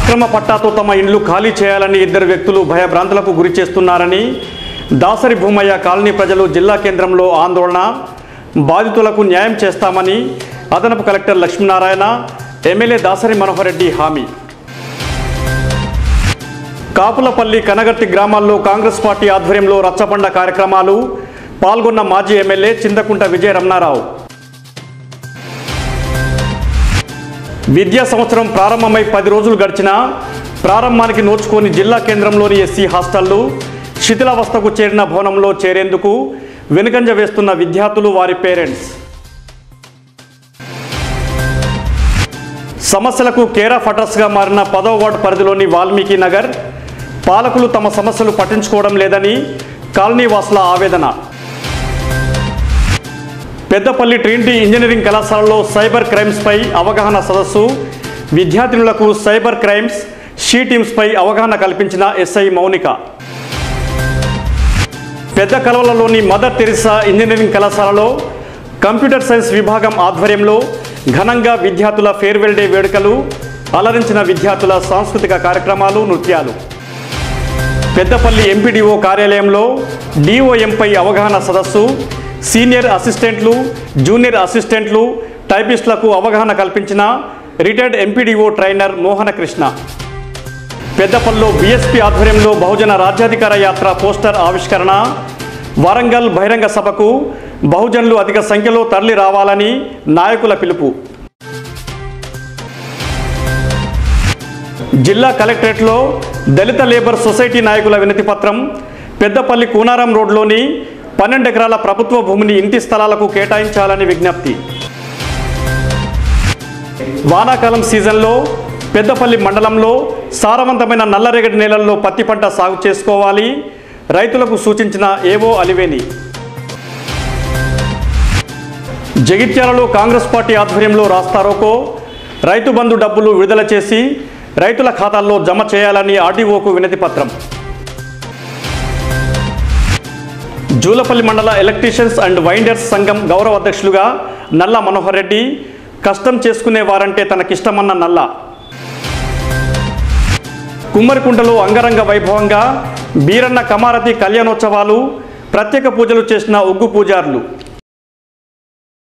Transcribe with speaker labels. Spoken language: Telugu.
Speaker 1: అక్రమ పట్టాతో తమ ఇండ్లు ఖాళీ చేయాలని ఇద్దరు వ్యక్తులు భయభ్రాంతులకు గురి చేస్తున్నారని దాసరి భూమయ్య కాలనీ ప్రజలు జిల్లా కేంద్రంలో ఆందోళన బాధితులకు న్యాయం చేస్తామని అదనపు కలెక్టర్ లక్ష్మీనారాయణ ఎమ్మెల్యే దాసరి మనోహర్ రెడ్డి హామీ కాపులపల్లి కనగర్తి గ్రామాల్లో కాంగ్రెస్ పార్టీ ఆధ్వర్యంలో రచ్చబండ కార్యక్రమాలు పాల్గొన్న మాజీ ఎమ్మెల్యే చింతకుంట విజయ రమణారావు విద్యా సంవత్సరం ప్రారంభమై పది రోజులు గడిచినా ప్రారంభానికి నోచుకొని జిల్లా కేంద్రంలోని ఎస్సీ హాస్టళ్లు శిథిలావస్థకు చేరిన భవనంలో చేరేందుకు వెనుకంజ వేస్తున్న విద్యార్థులు వారి పేరెంట్స్ సమస్యలకు కేర్ ఆఫ్ అడ్రస్గా మారిన పదవ వార్డు పరిధిలోని వాల్మీకి నగర్ పాలకులు తమ సమస్యలు పట్టించుకోవడం లేదని కాలనీ వాసుల ఆవేదన పెద్దపల్లి ట్రినిటీ ఇంజనీరింగ్ కళాశాలలో సైబర్ క్రైమ్స్పై అవగాహన సదస్సు విద్యార్థినులకు సైబర్ క్రైమ్స్ షీ టీమ్స్పై అవగాహన కల్పించిన ఎస్ఐ మౌనిక పెద్ద కలవలలోని మదర్ తెరిసా ఇంజనీరింగ్ కళాశాలలో కంప్యూటర్ సైన్స్ విభాగం ఆధ్వర్యంలో ఘనంగా విద్యార్థుల ఫేర్వెల్ డే వేడుకలు అలరించిన విద్యార్థుల సాంస్కృతిక కార్యక్రమాలు నృత్యాలు పెద్దపల్లి ఎంపీడీఓ కార్యాలయంలో డిఓఎంపై అవగాహన సదస్సు సీనియర్ అసిస్టెంట్లు జూనియర్ అసిస్టెంట్లు టైపిస్టులకు అవగాహన కల్పించిన retired MPDO trainer Mohana Krishna పెద్దపల్లిలో బీఎస్పీ ఆధ్వర్యంలో బహుజన రాజ్యాధికార యాత్ర పోస్టర్ ఆవిష్కరణ వరంగల్ బహిరంగ సభకు బహుజనులు అధిక సంఖ్యలో తరలి రావాలని నాయకుల పిలుపు జిల్లా కలెక్టరేట్లో దళిత లేబర్ సొసైటీ నాయకుల వినతి పత్రం పెద్దపల్లి కూనారం రోడ్లోని పన్నెండు ఎకరాల ప్రభుత్వ భూమిని ఇంటి స్థలాలకు కేటాయించాలని విజ్ఞప్తి వానాకాలం సీజన్లో పెద్దపల్లి మండలంలో సారవంతమైన నల్లరేగడి నేలల్లో పత్తి పంట సాగు చేసుకోవాలి రైతులకు సూచించిన ఏవో అలివేని జగిత్యాలలో కాంగ్రెస్ పార్టీ ఆధ్వర్యంలో రాస్తారోకో రైతు బంధు డబ్బులు విడుదల చేసి రైతుల ఖాతాల్లో జమ చేయాలని ఆర్డీఓకు వినతి పత్రం జూలపల్లి మండల ఎలక్ట్రీషియన్స్ అండ్ వైండర్స్ సంఘం గౌరవ అధ్యక్షులుగా నల్ల మనోహర్ రెడ్డి కష్టం చేసుకునే వారంటే తనకిష్టమన్న నల్ల కుమ్మరికుంటలో అంగరంగ వైభవంగా బీరన్న కమారతి కళ్యాణోత్సవాలు ప్రత్యేక పూజలు చేసిన ఉగ్గు పూజారులు